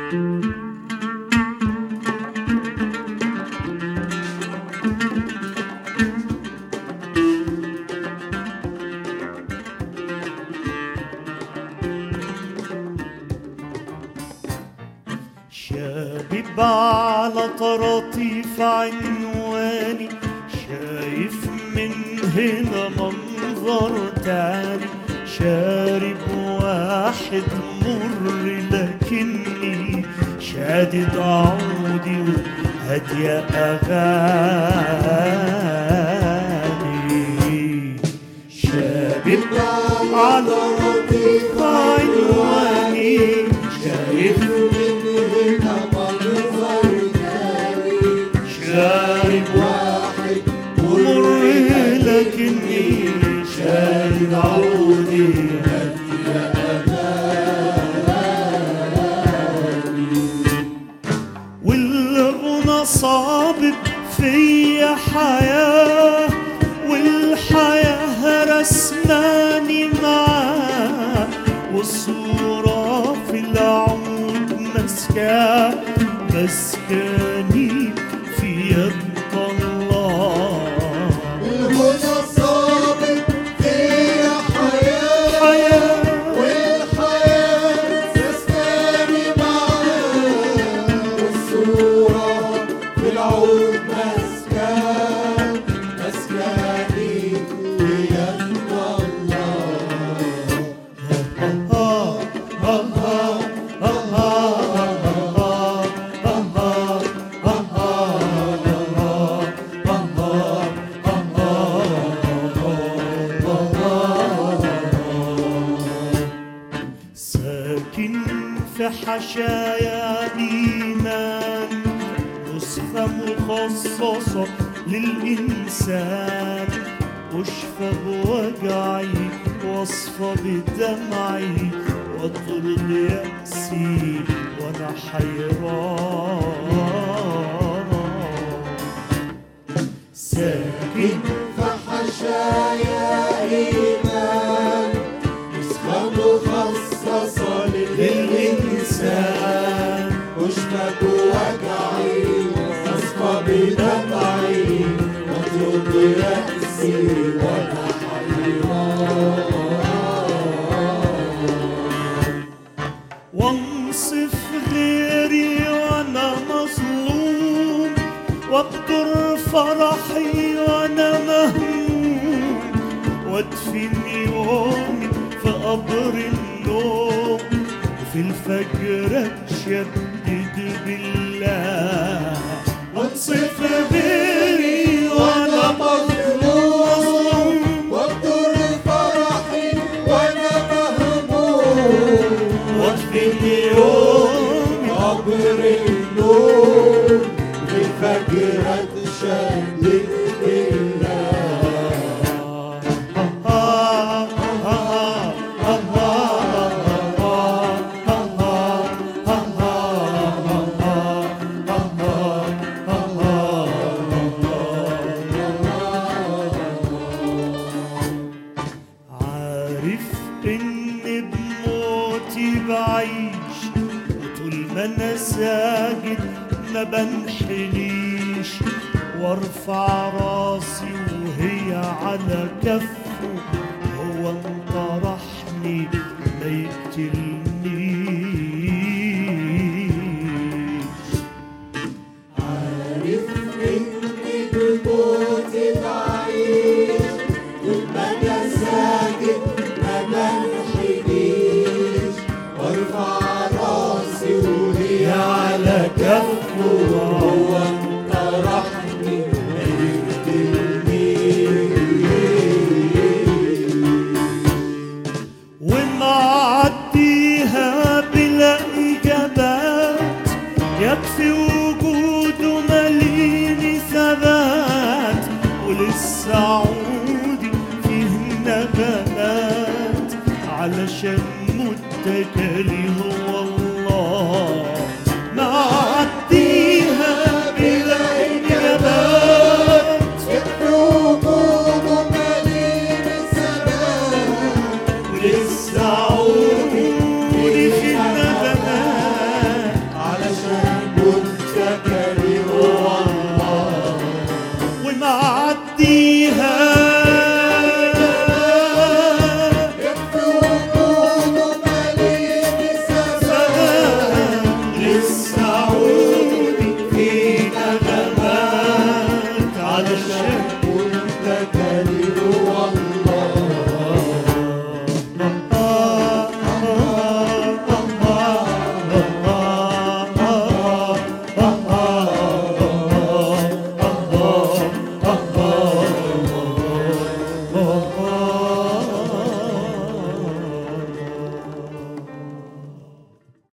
شابب على طراطيف عنواني شايف من هنا منظر تاني شارب واحد مر لكني شادد عودي وهادية أغاني شابب على طراطيف عنواني شايف شارب واحد مر لكني شارب عودي والغنى صابب فيا حياة والحياة رسماني معاه والصورة في العود مسكاه مسكاني في يد الله الهدى صابت فيا حياة حياة والحياة تسكني معاه والصورة في العود مسكن مسكني في يد الله آه آه آه آه آه آه آه ساكن في حشايا إيمان نسخة مخصصة للإنسان أشفى بوجعي وأصفى بدمعي وأطرد يأسي وأنا حيران ساكن فحشايا إيمان نسخة مخصصة للإنسان أشفق وجعي أصفى بدمعي وأطرد يأسي وأنا حيران وانصف غيري وانا مظلوم واقدر فرحي وانا مهموم وادفن يومي في قبر النوم وفي الفجر اتشدد بالله وانصف غيري وانا مظلوم واقدر فرحي وأنا مهموم وادفن يومي قبر النور في الفجر اتشدد بالله عارف ان بموتي بعيش وطول ما انا ساجد ما بنحنيش وارفع راسي وهي على كفه هو انطرحني ما يقتلنيش عارف اني بموتي بعيش طول ما انا ساكت ما بنحنيش وارفع راسي وهي على كفه وهو انطرحني ما يقتلنيش ونعديها بلا إجابات يكفي وجوده مليني ثبات ولسه عودي فيه نغمات علشان متكلي